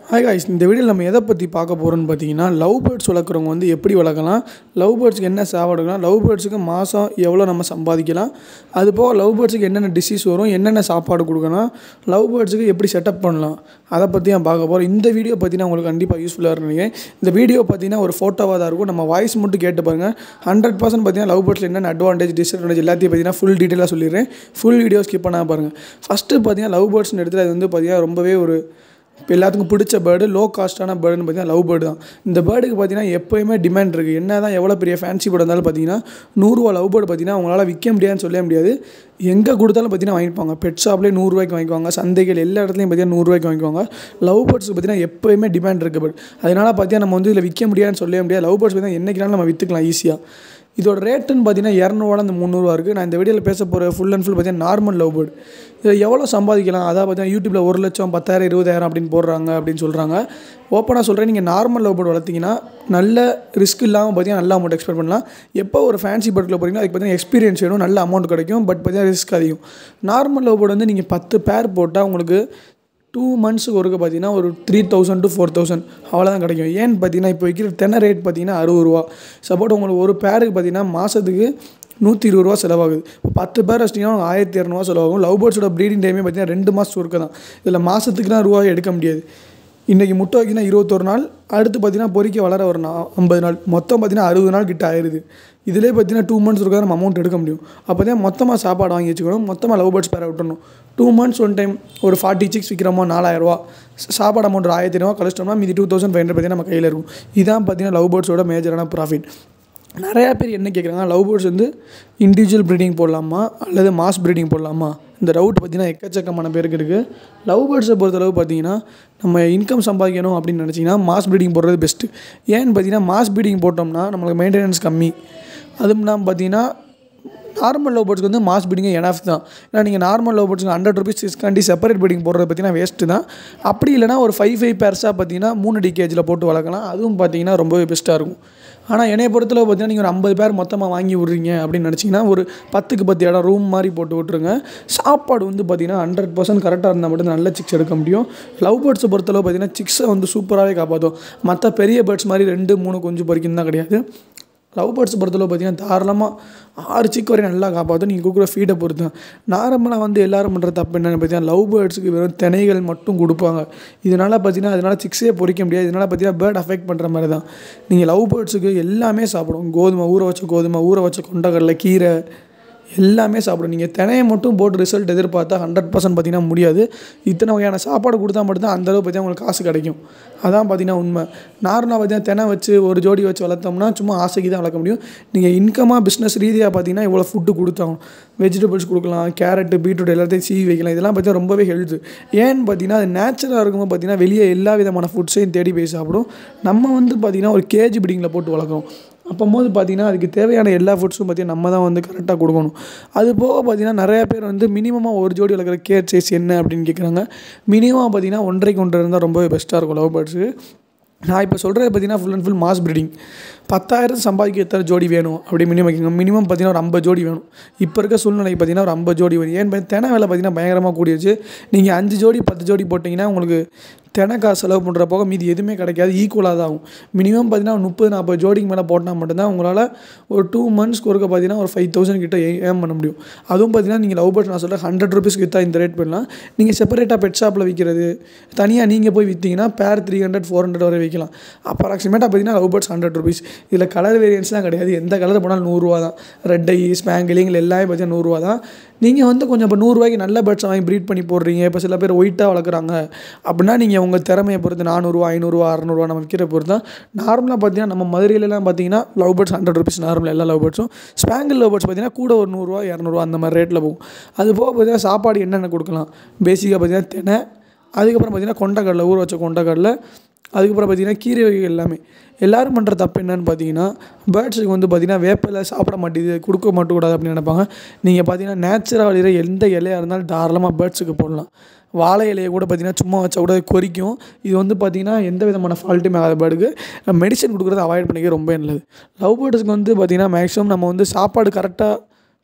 hi guys இந்த வீடியோவில் நம்ம எதை பற்றி பார்க்க போகிறோம்னு பார்த்தீங்கன்னா லவ் பேர்ட்ஸ் வளர்க்குறவங்க வந்து எப்படி வளர்க்கலாம் லவ் பேர்ட்ஸ்க்கு என்ன சாப்பாடுக்கலாம் லவ் பேர்ட்ஸுக்கு மாதம் எவ்வளோ நம்ம சம்பாதிக்கலாம் அது போக லவ் பேர்ட்ஸுக்கு என்னென்ன டிசீஸ் வரும் என்னென்ன சாப்பாடு கொடுக்கலாம் லவ் பேர்ட்ஸுக்கு எப்படி செட்டப் பண்ணலாம் அதை பற்றி நான் பார்க்க போகிறோம் இந்த வீடியோ பார்த்தீங்கன்னா உங்களுக்கு கண்டிப்பாக யூஸ்ஃபுல்லாக இருக்கும் நினைக்கிறேன் இந்த வீடியோ பார்த்தீங்கன்னா ஒரு ஃபோட்டோவாக தான் இருக்கும் நம்ம வாய்ஸ் மட்டும் கேட்டு பாருங்கள் ஹண்ட்ரட் பர்சன்ட் பார்த்தீங்கன்னா லவ் பேர்ட்ஸில் என்னென்ன அட்வான்டேஜ் டிஸ்அட்வான்டேஜ் எல்லாத்தையும் பார்த்தீங்கன்னா ஃபுல் டீட்டெயிலாக சொல்லிடுறேன் ஃபுல் வீடியோ ஸ்கிப் பண்ணாமல் பாருங்கள் ஃபஸ்ட்டு பார்த்தீங்கன்னா லவ் பேர்ட்ஸ்னு எடுத்துகிட்டு அது வந்து பார்த்தீங்கன்னா ரொம்பவே ஒரு இப்போ எல்லாத்துக்கும் பிடிச்ச பேர்டு லோ காஸ்ட்டான பேர்டுன்னு பார்த்தீங்கன்னா லவ் பேர்டு தான் இந்த பேர்டுக்கு பார்த்தீங்கன்னா எப்போயுமே டிமாண்ட் இருக்குது என்ன தான் எவ்வளோ பெரிய ஃபேன்சி பேர்டு இருந்தாலும் பார்த்தீங்கன்னா நூறுரூவா லவ் பேர்டு பார்த்தீங்கன்னா அவங்களால விற்க முடியாதுன்னு சொல்லவே முடியாது எங்கே கொடுத்தாலும் பார்த்தீங்கன்னா வாங்கிப்பாங்க பெட் ஷாப்லேயே நூறுரூவாய்க்கு வாங்கிக்குவாங்க சந்தைகள் எல்லா இடத்துலையும் பார்த்தீங்கன்னா நூறுரூவாய்க்கு வாங்கிக்குவாங்க லவ் பேர்ட்ஸுக்கு பார்த்தீங்கன்னா எப்போயுமே டிமாண்ட் இருக்குது பட் அதனால் பார்த்தீங்கன்னா நம்ம வந்து இதில் விற்க முடியாதுன்னு சொல்லவே முடியாது லவ் பேர்ட்ஸ் பார்த்தீங்கன்னா என்றைக்குனாலும் நம்ம விற்றுக்கலாம் ஈஸியாக இதோட ரேட்டுன்னு பார்த்தீங்கன்னா இரநூறுவா இந்த முந்நூறுவா இருக்குது நான் இந்த வீடியோவில் பேச போகிற ஃபுல் அண்ட் ஃபுல் பார்த்தீங்கன்னா நார்மல் லவ் பேர்டு இதில் எவ்வளோ சம்பாதிக்கலாம் அதாவது பார்த்தீங்கன்னா யூடியூப்பில் ஒரு லட்சம் பத்தாயிரம் இருபதாயிரம் அப்படின்னு போடுறாங்க அப்படின்னு சொல்கிறாங்க ஓப்பனாக சொல்கிறேன் நீங்கள் நார்மல் லவ் பேர்டு வளர்த்திங்கன்னா நல்ல ரிஸ்க் இல்லாமல் பார்த்தீங்கன்னா நல்ல அமௌண்ட் எக்ஸ்பெக்ட் பண்ணலாம் எப்போ ஒரு ஃபேன்சி பேர்டில் போகிறீங்கன்னா அதுக்கு பார்த்தீங்கன்னா எக்ஸ்பீரியன்ஸ் வேணும் நல்ல அமௌண்ட் கிடைக்கும் பட் பார்த்தீங்கன்னா ரிஸ்க் அதிகம் நார்மல் லவ் பேர்டு வந்து நீங்கள் பத்து பேர் போட்டால் உங்களுக்கு டூ மந்த்ஸுக்கு ஒருக்க பார்த்தீங்கன்னா ஒரு three thousand to four thousand அவ்வளோதான் கிடைக்கும் ஏன்னு பார்த்தீங்கன்னா இப்போ வைக்கிற தென்னை ரேட் பார்த்தீங்கன்னா அறுபது ரூபா சப்போர்ட் உங்களுக்கு ஒரு பேருக்கு பார்த்தீங்கன்னா மாதத்துக்கு நூற்றி இருபது ரூபா செலவாகுது இப்போ பத்து பேர் வச்சிட்டிங்கன்னா ஆயிரத்தி இரநூறுவா செலவாகும் லவ் பேர்ட்ஸோட ப்ரீடிங் டைமே பார்த்தீங்கன்னா ரெண்டு மாதம் ஒருக்க தான் இதில் மாதத்துக்குலாம் ரூபா எடுக்க முடியாது இன்றைக்கி முட்டை வைக்கினா இருபத்தொரு நாள் அடுத்து பார்த்தீங்கன்னா பொறிக்க வளர ஒரு நா ஐம்பது நாள் மொத்தம் பார்த்தீங்கன்னா அறுபது நாள் கிட்ட ஆயிடுது இதிலே பார்த்தீங்கன்னா டூ மந்த்ஸ் இருக்கா நம்ம அமௌண்ட் எடுக்க முடியும் அப்போ தான் மொத்தமாக சாப்பாடு வாங்கி வச்சுக்கணும் மொத்தமாக லவ் பேர்ட்ஸ் பேரை விட்டுறணும் டூ மந்த்ஸ் ஒன் டைம் ஒரு ஃபார்ட்டி சிக்ஸ் விற்கிறோமோ நாலாயிரரூவா சாப்பாடு அமௌண்ட் ஒரு ஆயிரத்தி ஐநூறுவா கழிச்சிட்டோம்னா மீதி டூ தௌசண்ட் ஃபைவ் ஹண்ட்ரட் பார்த்தீங்கன்னா நம்ம கையில் இருக்கும் இதான் பார்த்தீங்கன்னா லவ் பேர்ட்ஸோட மேஜரான ப்ராஃபிட் நிறையா பேர் என்ன கேட்குறாங்க லவ் பேர்ட்ஸ் வந்து இண்டிவிஜுவல் ப்ரீடிங் போடலாமா அல்லது மாஸ் ப்ரீடிங் போடலாமா இந்த டவுட் பார்த்தீங்கன்னா எக்கச்சக்கமான பேருக்கு இருக்குது லவ் பேர்ட்ஸை பொறுத்தளவு பார்த்தீங்கன்னா நம்ம இன்கம் சம்பாதிக்கணும் அப்படின்னு நினச்சிங்கன்னா மாஸ் ப்ரீடிங் போடுறது பெஸ்ட்டு ஏன்னு பார்த்தீங்கன்னா மாஸ் ப்ரீடிங் போட்டோம்னா நம்மளுக்கு மெயின்டெனன்ஸ் கம்மி அதுவும் இல்லாமல் பார்த்தீங்கன்னா நார்மல் லவ் பேர்ட்ஸ்க்கு வந்து மாஸ் பீடிங் எனஃப் தான் ஏன்னா நீங்கள் நார்மல் லவ் பேர்ட்ஸ்க்கு ஹண்ட்ரட் ருபீஸ் டிஸ்கண்டி செப்பரேட் பீடிங் போடுறது பார்த்தீங்கன்னா வேஸ்ட்டு தான் அப்படி இல்லைனா ஒரு ஃபைவ் ஃபைவ் பேர்ஸாக பார்த்தீங்கன்னா மூணு டிகேஜில் போட்டு வளர்க்கலாம் அதுவும் பார்த்தீங்கன்னா ரொம்பவே பெஸ்ட்டாக இருக்கும் ஆனால் என்னை பொறுத்தளவு பார்த்தீங்கன்னா நீங்கள் ஒரு ஐம்பது பேர் மொத்தமாக வாங்கி விட்றீங்க அப்படின்னு நினச்சிங்கன்னா ஒரு பத்துக்கு பத்து இடம் ரூம் மாதிரி போட்டு விட்ருங்க சாப்பாடு வந்து பார்த்தீங்கன்னா ஹண்ட்ரட் பர்சன்ட் கரெக்டாக இருந்தால் மட்டும் நல்ல சிக்ஸ் எடுக்க முடியும் லவ் பேர்ட்ஸை பொறுத்தளவு பார்த்தீங்கன்னா சிக்ஸை வந்து சூப்பராகவே காப்பாற்றும் மற்ற பெரிய பேர்ட்ஸ் மாதிரி ரெண்டு மூணு கொஞ்சம் பொறிக்கும் தான் கிடையாது லவ் பேர்ட்ஸ் பொறுத்தளவு பார்த்தீங்கன்னா தாராளமாக ஆறு சிக்கு வரையும் நல்லா காப்பாற்றும் நீங்கள் கொடுக்குற ஃபீடை பொறுத்து நார்மலாக வந்து எல்லோரும் பண்ணுற தப்பு என்னென்னு பார்த்தீங்கன்னா லவ் பேர்ட்ஸுக்கு வெறும் திணைகள் மட்டும் கொடுப்பாங்க இதனால் பார்த்தீங்கன்னா அதனால் சிக்ஸே பொறிக்க முடியாது இதனால் பார்த்தீங்கன்னா பேர்ட் அஃபெக்ட் பண்ணுற மாதிரி தான் நீங்கள் லவ் பேர்ட்ஸுக்கு எல்லாமே சாப்பிடும் கோதுமை ஊற வச்ச கோதுமை ஊற வச்ச கொண்டக்கடலை கீரை எல்லாமே சாப்பிடும் நீங்கள் தினையை மட்டும் போட்டு ரிசல்ட் எதிர்பார்த்தா ஹண்ட்ரட் பர்சன்ட் பார்த்தீங்கன்னா முடியாது இத்தனை வகையான சாப்பாடு கொடுத்தா மட்டும்தான் அந்தளவு பார்த்தீங்கன்னா உங்களுக்கு காசு கிடைக்கும் அதான் பார்த்தீங்கன்னா உண்மை நார்மலாக பார்த்தீங்கன்னா தினை வச்சு ஒரு ஜோடி வச்சு வளர்த்தோம்னா சும்மா ஆசைக்கு தான் வளர்க்க முடியும் நீங்கள் இன்கமாக பிஸ்னஸ் ரீதியாக பார்த்தீங்கன்னா இவ்வளோ ஃபுட்டு கொடுத்தாகணும் வெஜிடபிள்ஸ் கொடுக்கலாம் கேரட்டு பீட்ரூட் எல்லாத்தையும் சீவி வைக்கலாம் இதெல்லாம் பார்த்தீங்கன்னா ரொம்பவே ஹெல்த்து ஏன்னு பார்த்தீங்கன்னா அது நேச்சுரலாக இருக்கும்போது பார்த்தீங்கன்னா வெளியே எல்லா விதமான ஃபுட்ஸையும் தேடி போய் சாப்பிடும் நம்ம வந்து பார்த்திங்கன்னா ஒரு கேஜி பிடிங்கில் போட்டு வளர்க்குறோம் அப்போது பார்த்தீங்கன்னா அதுக்கு தேவையான எல்லா ஃபுட்ஸும் பார்த்தீங்கன்னா நம்ம தான் வந்து கரெக்டாக கொடுக்கணும் அது போக பார்த்தீங்கன்னா நிறையா பேர் வந்து மினிமமாக ஒரு ஜோடி வளர்க்குற கேட் சைஸ் என்ன அப்படின்னு கேட்குறாங்க மினிமம் பார்த்தீங்கன்னா ஒன்றரைக்கு ஒன்றரை இருந்தால் ரொம்பவே பெஸ்ட்டாக இருக்கும் லவ் பேர்ட்ஸுக்கு நான் இப்போ சொல்கிறது பார்த்தீங்கன்னா full and full mass breeding பத்தாயிரம் சம்பாதிக்க எத்தனை ஜோடி வேணும் அப்படி மினிமம் வைக்கணும் மினிமம் பார்த்தீங்கன்னா ஒரு ஐம்பது ஜோடி வேணும் இப்போ இருக்க சூழ்நிலைக்கு பார்த்தீங்கன்னா ஒரு ஐம்பது ஜோடி வேணும் ஏன் தெனை வேலை பார்த்தீங்கன்னா பயங்கரமாக கூடியச்சு நீங்கள் அஞ்சு ஜோடி பத்து ஜோடி போட்டிங்கன்னா உங்களுக்கு தெனை காசு செலவு பண்ணுற போக மீதி எதுவுமே கிடைக்காது ஈக்குவலாக தான் ஆகும் மினிமம் பார்த்தீங்கன்னா முப்பது நாற்பது ஜோடிக்கு மேலே போட்டால் மட்டும்தான் உங்களால் ஒரு டூ மந்த்ஸ்க்கு ஒருக்க பார்த்தீங்கன்னா ஒரு ஃபைவ் தௌசண்ட் கிட்ட ஏம் பண்ண முடியும் அதுவும் பார்த்தீங்கன்னா நீங்கள் லவ் பேர்ட்ஸ் நான் சொல்ல ஹண்ட்ரட் ருபீஸ்க்கு விற்றா இந்த ரேட் பண்ணலாம் நீங்கள் செப்பரேட்டாக பெட் ஷாப்பில் விற்கிறது தனியாக நீங்கள் போய் விற்றீங்கன்னா பேர் த்ரீ ஹண்ட்ரட் ஃபோர் ஹண்ட்ரட் வரை விற்கலாம் அப்ராக்சிமேட்டாக பார்த்தீங்கன்னா லவ் பேர்ட்ஸ் ஹண்ட்ரட் ருபீஸ் இதில் கலர் வேரியன்ஸ்லாம் கிடையாது எந்த கலர் போனாலும் நூறுரூவா தான் ரெட் ஐ ஸ்பேங்கிலிங் எல்லாமே பார்த்தீங்கன்னா நூறுரூவா தான் நீங்கள் வந்து கொஞ்சம் இப்போ நூறுரூவாய்க்கு நல்ல பேர்ட்ஸை வாங்கி ப்ரீட் பண்ணி போடுறீங்க இப்போ சில பேர் ஒயிட்டாக வளர்க்குறாங்க அப்படின்னா நீங்கள் உங்கள் திறமையை பொறுத்து நானூறுரூவா ஐநூறுரூவா அறநூறுவா நம்ம விற்கிற பொறுத்து தான் நார்மலாக பார்த்தீங்கன்னா நம்ம மதுரையிலலாம் பார்த்தீங்கன்னா love birds hundred rupees normal எல்லா லவ் பேர்ட்ஸும் ஸ்பேங்கிள் லவ் பேர்ட்ஸ் பார்த்தீங்கன்னா கூட ஒரு நூறுரூவா இரநூறுவா அந்த மாதிரி ரேட்டில் போகும் அது போக பார்த்தீங்கன்னா சாப்பாடு என்னென்ன கொடுக்கலாம் பேசிக்காக பார்த்தீங்கன்னா தினை அதுக்கப்புறம் பார்த்தீங்கன்னா கொண்டக்கடலை ஊற வச்ச கொண்டக்கடலை அதுக்கப்புறம் பார்த்தீங்கன்னா கீரை வகைகள் எல்லாமே எல்லோரும் பண்ணுற தப்பு என்னன்னு பார்த்தீங்கன்னா பேர்ட்ஸுக்கு வந்து பார்த்தீங்கன்னா வேப்பிலை சாப்பிட மாட்டேது கொடுக்க மாட்டக்கூடாது அப்படின்னு நினைப்பாங்க நீங்கள் பார்த்தீங்கன்னா நேச்சுரல் வழிகிற எந்த இலையாக இருந்தாலும் தாராளமாக பேர்ட்ஸுக்கு போடலாம் வாழை இலையை கூட பார்த்தீங்கன்னா சும்மா வச்சா கூட கொறிக்கும் இது வந்து பார்த்தீங்கன்னா எந்த விதமான ஃபால்ட்டுமே ஆகாத பேர்டுக்கு மெடிசன் கொடுக்குறத அவாய்ட் பண்ணிக்க ரொம்ப நல்லது லவ் பேர்ட்ஸுக்கு வந்து பார்த்தீங்கன்னா மேக்ஸிமம் நம்ம வந்து சாப்பாடு கரெக்டாக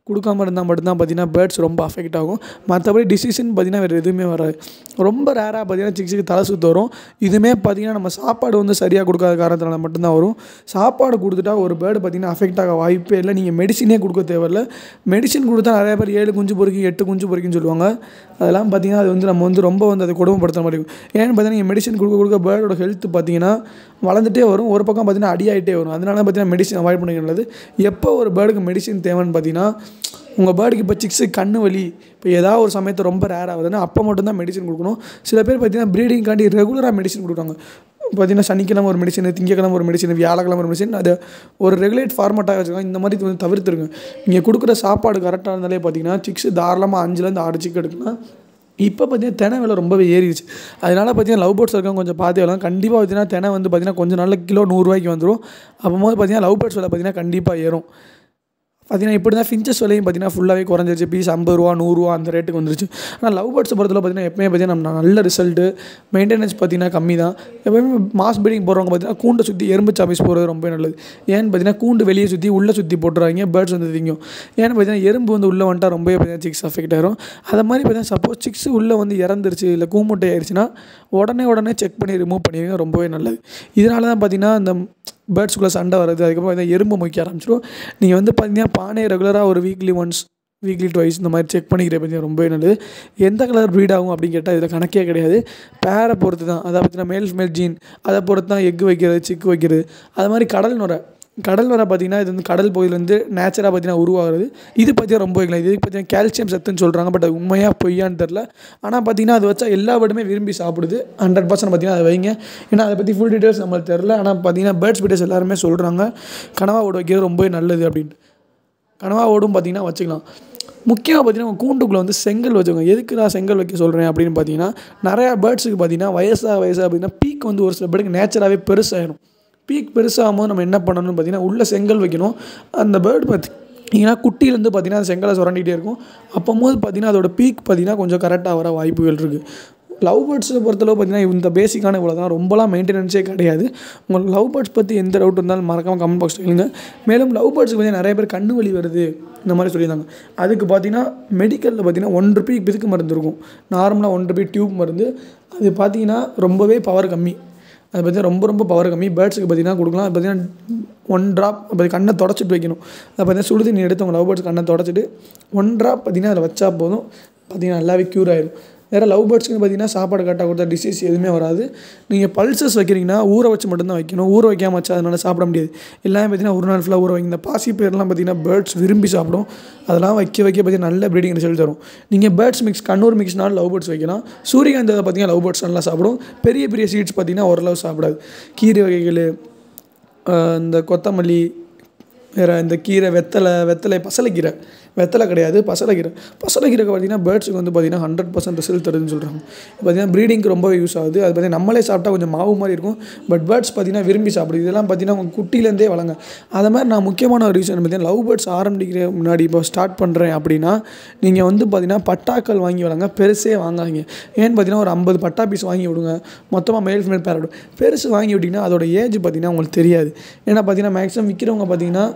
கொடுக்காம இருந்தால் மட்டும்தான் பார்த்தீங்கன்னா பேர்ட்ஸ் ரொம்ப அஃபெக்ட் ஆகும் மற்றபடி டிசீஸ்ன்னு பார்த்தீங்கன்னா வேறு எதுவுமே வராது ரொம்ப ரேராக பார்த்தீங்கன்னா சிக்ஸுக்கு தலை சுற்று வரும் இதுவுமே பார்த்தீங்கன்னா நம்ம சாப்பாடு வந்து சரியாக கொடுக்காத காரணத்தினால மட்டும்தான் வரும் சாப்பாடு கொடுத்துட்டா ஒரு பேர்டு பார்த்தீங்கன்னா அஃபெக்ட் ஆக வாய்ப்பே இல்லை நீங்கள் மெடிசினே கொடுக்க தேவையில்ல மெடிசின் கொடுத்தா நிறைய பேர் ஏழு குஞ்சு பொறுக்கி எட்டு குஞ்சு பொறுக்கின்னு சொல்லுவாங்க அதெல்லாம் பார்த்தீங்கன்னா அது வந்து நம்ம வந்து ரொம்ப வந்து அதை கொடுமைப்படுத்த மாதிரி இருக்கும் ஏன்னு பார்த்தீங்கன்னா நீங்கள் மெடிசன் கொடுக்க கொடுக்க பேர்டோட ஹெல்த் பார்த்தீங்கன்னா வளர்ந்துட்டே வரும் ஒரு பக்கம் பார்த்தீங்கன்னா அடியாகிட்டே வரும் அதனால பார்த்தீங்கன்னா மெடிசன் அவாய்ட் பண்ணிக்க நல்லது எப்போ ஒரு பேர்டுக்கு மெடிசின் தேவைன்னு பார்த்தீங்கன்னா உங்கள் பேர்டுக்கு இப்போ சிக்ஸு கண்ணு வலி இப்போ ஏதாவது ஒரு சமயத்தை ரொம்ப ரேர் ஆகுதுன்னா அப்போ மட்டும்தான் மெடிசன் கொடுக்கணும் சில பேர் பார்த்தீங்கன்னா ப்ரீடிங்காண்டி ரெகுலராக மெடிசன் கொடுக்குறாங்க பார்த்தீங்கன்னா சனிக்கிழமை ஒரு மெடிசன் திங்கக்கிழமை ஒரு மெடிசன் வியாழக்கிழமை ஒரு மெடிசன் அது ஒரு ரெகுலேட் ஃபார்மட்டாக வச்சுருக்காங்க இந்த மாதிரி வந்து தவிர்த்துருங்க நீங்கள் கொடுக்குற சாப்பாடு கரெக்டாக இருந்தாலே பார்த்தீங்கன்னா சிக்ஸ் தாராளமாக அஞ்சுலேருந்து ஆறு சிக்கு எடுக்கலாம் இப்போ பார்த்தீங்கன்னா தெனை விலை ரொம்பவே ஏறிடுச்சு அதனால் பார்த்தீங்கன்னா லவ் பேர்ட்ஸ் இருக்கவங்க கொஞ்சம் பார்த்து வரலாம் கண்டிப்பாக பார்த்தீங்கன்னா தெனை வந்து பார்த்தீங்கன்னா கொஞ்சம் நாளில் கிலோ நூறுரூவாய்க்கு வந்துடும் அப்போது பார்த்தீங்கன்னா லவ் பேர்ட்ஸ் விலை பார்த்தீங்கன்னா கண்டிப்பாக ஏறும் பார்த்தீங்கன்னா இப்படி தான் ஃபின்ச்சஸ் விலையும் பார்த்தீங்கன்னா ஃபுல்லாகவே குறைஞ்சிருச்சு பீஸ் ஐம்பது ரூபா நூறுரூவா அந்த ரேட்டுக்கு வந்துருச்சு ஆனால் லவ் பேர்ட்ஸ் பொறுத்தவரை பார்த்தீங்கன்னா எப்பயுமே பார்த்தீங்கன்னா நம்ம நல்ல ரிசல்ட்டு மெயின்டெனன்ஸ் பார்த்தீங்கன்னா கம்மி தான் எப்பயுமே மாஸ் பீடிங் போகிறவங்க பார்த்தீங்கன்னா கூண்டை சுற்றி எறும்பு சாப்பீஸ் போகிறது ரொம்ப நல்லது ஏன்னு பார்த்தீங்கன்னா கூண்டு வெளியே சுற்றி உள்ளே சுற்றி போட்டுறாங்க பேர்ட்ஸ் வந்து திங்கும் ஏன்னு பார்த்தீங்கன்னா எறும்பு வந்து உள்ளே வந்துட்டா ரொம்பவே பார்த்தீங்கன்னா சிக்ஸ் அஃபெக்ட் ஆயிரும் அதை மாதிரி பார்த்தீங்கன்னா சப்போஸ் சிக்ஸ் உள்ளே வந்து இறந்துருச்சு இல்லை கூமுட்டை ஆயிடுச்சுன்னா உடனே உடனே செக் பண்ணி ரிமூவ் பண்ணிடுங்க ரொம்பவே நல்லது இதனால தான் பார்த்தீங்கன்னா இந்த பேர்ட்ஸ்குள்ளே சண்டை வருது அதுக்கப்புறம் பார்த்தீங்கன்னா எறும்பு மொய்க்க ஆரம்பிச்சிடும் நீங்கள் வந்து பார்த்தீங்கன்னா பானையை ரெகுலராக ஒரு வீக்லி ஒன்ஸ் வீக்லி டுவைஸ் இந்த மாதிரி செக் பண்ணிக்கிற பார்த்தீங்கன்னா ரொம்பவே நல்லது எந்த கலர் ப்ரீட் ஆகும் அப்படின்னு கேட்டால் இதில் கணக்கே கிடையாது பேரை பொறுத்து தான் அதை பார்த்தீங்கன்னா மேல் ஃபீமேல் ஜீன் அதை பொறுத்து தான் எக் வைக்கிறது சிக்கு வைக்கிறது அது மாதிரி கடல் நுரை கடல் வரை பார்த்தீங்கன்னா இது வந்து கடல் பகுதியிலேருந்து நேச்சராக பார்த்தீங்கன்னா உருவாகிறது இது பார்த்தீங்கன்னா ரொம்ப வைக்கலாம் இது பார்த்தீங்கன்னா கால்சியம் சத்துன்னு சொல்கிறாங்க பட் அது உண்மையாக பொய்யான்னு தெரில ஆனால் பார்த்தீங்கன்னா அது வச்சா எல்லா பேர்டுமே விரும்பி சாப்பிடுது ஹண்ட்ரட் பர்சன்ட் பார்த்தீங்கன்னா அதை வைங்க ஏன்னா அதை பற்றி ஃபுல் டீட்டெயில்ஸ் நம்மளுக்கு தெரில ஆனால் பார்த்தீங்கன்னா பேர்ட்ஸ் பீட்டர்ஸ் எல்லாருமே சொல்கிறாங்க கனவா ஓட வைக்கிறது ரொம்பவே நல்லது அப்படின்ட்டு கனவா ஓடும் பார்த்தீங்கன்னா வச்சுக்கலாம் முக்கியமாக பார்த்தீங்கன்னா உங்கள் கூண்டுக்குள்ளே வந்து செங்கல் வச்சுக்கோங்க எதுக்கு நான் செங்கல் வைக்க சொல்கிறேன் அப்படின்னு பார்த்தீங்கன்னா நிறையா பேர்ட்ஸுக்கு பார்த்தீங்கன்னா வயசாக வயசாக அப்படின்னா பீக் வந்து ஒரு சில பேருக்கு நேச்சராகவே பெருசாகிடும் பீக் பெருசாகும் போது நம்ம என்ன பண்ணணும்னு பார்த்தீங்கன்னா உள்ளே செங்கல் வைக்கணும் அந்த பேர்டு பார்த்தீங்கன்னா குட்டியிலேருந்து பார்த்தீங்கன்னா அந்த செங்கலை சுரண்டிகிட்டே இருக்கும் அப்போது பார்த்தீங்கன்னா அதோட பீக் பார்த்தீங்கன்னா கொஞ்சம் கரெக்டாக வர வாய்ப்புகள் இருக்குது லவ் பேர்ட்ஸை பொறுத்தளவு பார்த்தீங்கன்னா இந்த பேசிக்கான இவ்வளோ தான் ரொம்பலாம் மெயின்டெனன்ஸே கிடையாது உங்களுக்கு லவ் பேர்ட்ஸ் பற்றி எந்த டவுட் இருந்தாலும் மறக்காமல் கமெண்ட் பாக்ஸ் கேளுங்க மேலும் லவ் பேர்ட்ஸுக்கு பார்த்தீங்கன்னா நிறைய பேர் கண்ணு வலி வருது இந்த மாதிரி சொல்லியிருந்தாங்க அதுக்கு பார்த்தீங்கன்னா மெடிக்கலில் பார்த்தீங்கன்னா ஒன் ருபி பிதுக்கு மருந்து இருக்கும் நார்மலாக ஒன் ருபி டியூப் மருந்து அது பார்த்தீங்கன்னா ரொம்பவே பவர் கம்மி அது பார்த்தீங்கன்னா ரொம்ப ரொம்ப பவர் கம்மி பேர்ட்ஸுக்கு பார்த்தீங்கன்னா கொடுக்கலாம் அது பார்த்தீங்கன்னா ஒன் ட்ராப் அப்போ கண்ணை தொடச்சிட்டு வைக்கணும் அதை பார்த்தீங்கன்னா சுடு தண்ணி எடுத்து உங்கள் லவ் பேர்ட்ஸ் கண்ணை தொடச்சிட்டு ஒன் ட்ராப் பார்த்தீங்கன்னா அதில் வச்சா போதும் பார்த்தீங்கன்னா நல்லாவே க்யூர் ஆயிடும் வேறு லவ் பேர்ட்ஸ்க்கு பார்த்தீங்கன்னா சாப்பாடு கரெக்டாக கொடுத்தா டிசீஸ் எதுவுமே வராது நீங்கள் பல்சஸ் வைக்கிறீங்கன்னா ஊற வச்சு மட்டும்தான் வைக்கணும் ஊற வைக்காம வச்சா அதனால் சாப்பிட முடியாது எல்லாமே பார்த்தீங்கன்னா ஒரு நாள் ஃபுல்லாக ஊற வைங்க இந்த பாசி பேர்லாம் பார்த்தீங்கன்னா பேர்ட்ஸ் விரும்பி சாப்பிடும் அதெல்லாம் வைக்க வைக்க பார்த்தீங்கன்னா நல்ல ப்ரீடிங் ரிசல்ட் தரும் நீங்கள் பேர்ட்ஸ் மிக்ஸ் கண்ணூர் மிக்ஸ்னாலும் லவ் பேர்ட்ஸ் வைக்கலாம் சூரியகாந்தி பார்த்தீங்கன்னா லவ் பேர்ட்ஸ் நல்லா சாப்பிடும் பெரிய பெரிய சீட்ஸ் பார்த்தீங்கன்னா ஓரளவு சாப்பிடாது கீரை வகைகள் இந்த கொத்தமல்லி வேறு இந்த கீரை வெத்தலை வெத்தலை பசலைக்கீரை வெத்தலை கிடையாது பசலைக்கீரை பசலைக்கீரை பார்த்தீங்கன்னா பேர்ட்ஸுக்கு வந்து பார்த்தீங்கன்னா ஹண்ட்ரட் பர்சன்ட் ரிசல்ட் தருதுன்னு சொல்கிறாங்க பார்த்தீங்கன்னா ப்ரீடிங்க்கு ரொம்ப யூஸ் ஆகுது அது பார்த்தீங்கன்னா நம்மளே சாப்பிட்டா கொஞ்சம் மாவு மாதிரி இருக்கும் பட் பேர்ட்ஸ் பார்த்தீங்கன்னா விரும்பி சாப்பிடுது இதெல்லாம் பார்த்தீங்கன்னா உங்கள் குட்டிலேருந்தே வளங்க அதை மாதிரி நான் முக்கியமான ஒரு ரீசன் பார்த்தீங்கன்னா லவ் பேர்ட்ஸ் ஆரம்பிக்கிற முன்னாடி இப்போ ஸ்டார்ட் பண்ணுறேன் அப்படின்னா நீங்கள் வந்து பார்த்தீங்கன்னா பட்டாக்கள் வாங்கி வளங்க பெருசே வாங்காதீங்க ஏன்னு பார்த்தீங்கன்னா ஒரு ஐம்பது பட்டா பீஸ் வாங்கி விடுங்க மொத்தமாக மேல் ஃபீமேல் பேரோட பெருசு வாங்கி விட்டிங்கன்னா அதோட ஏஜ் பார்த்தீங்கன்னா உங்களுக்கு தெரியாது ஏன்னா பார்த்தீங்கன்னா மேக்ஸிமம் விற்கிறவங்க பார்த்தீங்கன்னா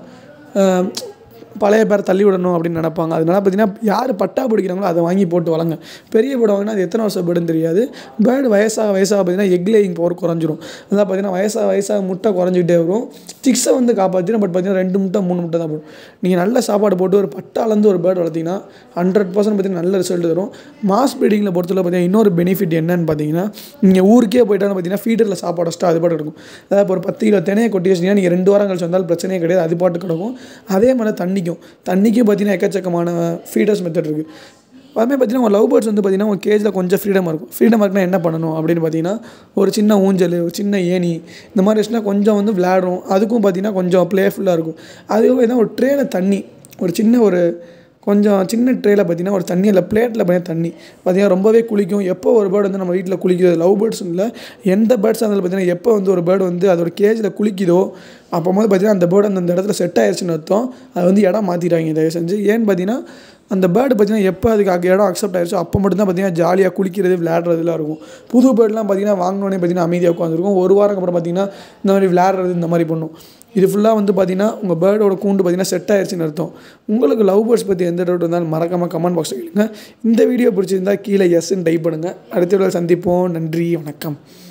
பழைய பேர் தள்ளி விடணும் அப்படின்னு நினப்பாங்க அதனால பார்த்தீங்கன்னா யார் பட்டா பிடிக்கிறாங்களோ அதை வாங்கி போட்டு வளங்க பெரிய பேர்டு வாங்கினா அது எத்தனை வருஷம் பேர்டுன்னு தெரியாது பேர்டு வயசாக வயசாக பார்த்தீங்கன்னா எக் லேயிங் பவர் குறைஞ்சிரும் அதான் பார்த்தீங்கன்னா வயசாக வயசாக முட்டை குறைஞ்சிக்கிட்டே வரும் சிக்ஸை வந்து காப்பாற்றிடும் பட் பார்த்தீங்கன்னா ரெண்டு முட்டை மூணு முட்டை தான் போடும் நீங்கள் நல்ல சாப்பாடு போட்டு ஒரு பட்டாலேருந்து ஒரு பேர்டு வளர்த்திங்கன்னா ஹண்ட்ரட் பர்சன்ட் பார்த்தீங்கன்னா நல்ல ரிசல்ட் தரும் மாஸ் ப்ரீடிங்கில் பொறுத்தவரை பார்த்தீங்கன்னா இன்னொரு பெனிஃபிட் என்னன்னு பார்த்தீங்கன்னா நீங்கள் ஊருக்கே போயிட்டாலும் பார்த்தீங்கன்னா ஃபீடரில் சாப்பாடு வச்சுட்டு அது பாட்டு இருக்கும் அதாவது இப்போ ஒரு பத்து கிலோ தினையை கொட்டி வச்சிங்கன்னா நீங்கள் ரெண்டு வாரம் கழிச்சு வந்தாலும் பிரச்சனையே கிடையாது அது பாட்டு கிடக்கும் அதே மாதிரி தண்ணிக்கும் தண்ணிக்கும் பார்த்தீங்கன்னா எக்கச்சக்கமான ஃபீடர்ஸ் மெத்தட் இருக்குது அதுமாதிரி பார்த்தீங்கன்னா உங்கள் லவ் பேர்ட்ஸ் வந்து பார்த்தீங்கன்னா உங்கள் கேஜில் கொஞ்சம் ஃப்ரீடமாக இருக்கும் ஃப்ரீடமாக இருக்குன்னா என்ன பண்ணணும் அப்படின்னு பார்த்தீங்கன்னா ஒரு சின்ன ஊஞ்சல் ஒரு சின்ன ஏணி இந்த மாதிரி வச்சுன்னா கொஞ்சம் வந்து விளையாடும் அதுக்கும் பார்த்தீங்கன்னா கொஞ்சம் ப்ளேஃபுல்லாக இருக்கும் அதுவும் பார்த்தீங்கன்னா ஒரு ட்ரேல தண்ணி ஒரு சின்ன ஒரு கொஞ்சம் சின்ன ட்ரேயில் பார்த்தீங்கன்னா ஒரு தண்ணி இல்லை பிளேட்டில் பார்த்தீங்கன்னா தண்ணி பார்த்தீங்கன்னா ரொம்பவே குளிக்கும் எப்போ ஒரு பேர்டு வந்து நம்ம வீட்டில் குளிக்குது லவ் பேர்ட்ஸ் இல்லை எந்த பேர்ட்ஸ் இருந்தாலும் பார்த்தீங்கன்னா எப்போ வந்து ஒரு பேர்டு வந்து அதோட கேஜில் குளிக்குதோ அப்போ போது பார்த்தீங்கன்னா அந்த பேர்டு அந்த இடத்துல செட் ஆயிடுச்சுன்னு அர்த்தம் அது வந்து இடம் மாற்றிட்டாங்க தயவு செஞ்சு ஏன்னு பார்த்தீங்கன்னா அந்த பேர்டு பார்த்தீங்கன்னா எப்போ அதுக்கு அங்கே இடம் அக்செப்ட் ஆயிடுச்சோ அப்போ மட்டும்தான் பார்த்தீங்கன்னா ஜாலியாக குளிக்கிறது விளையாடுறதுலாம் இருக்கும் புது பேர்ட்லாம் பார்த்தீங்கன்னா வாங்கினோடனே பார்த்தீங்கன்னா அமைதியாக உட்காந்துருக்கும் ஒரு வாரம் அப்புறம் பார்த்தீங்கன்னா இந்த மாதிரி விளையாடுறது இந்த மாதிரி பண்ணும் இது ஃபுல்லாக வந்து பார்த்தீங்கன்னா உங்கள் பேர்டோட கூண்டு பார்த்தீங்கன்னா செட் ஆயிடுச்சுன்னு அர்த்தம் உங்களுக்கு லவ் பேர்ட்ஸ் பற்றி எந்த டவுட் இருந்தாலும் மறக்காமல் கமெண்ட் பாக்ஸில் கேளுங்க இந்த வீடியோ பிடிச்சிருந்தா கீழே எஸ்ன்னு டைப் பண்ணுங்கள் அடுத்த வீடியோவில் சந்திப்போம் நன்றி வணக்கம்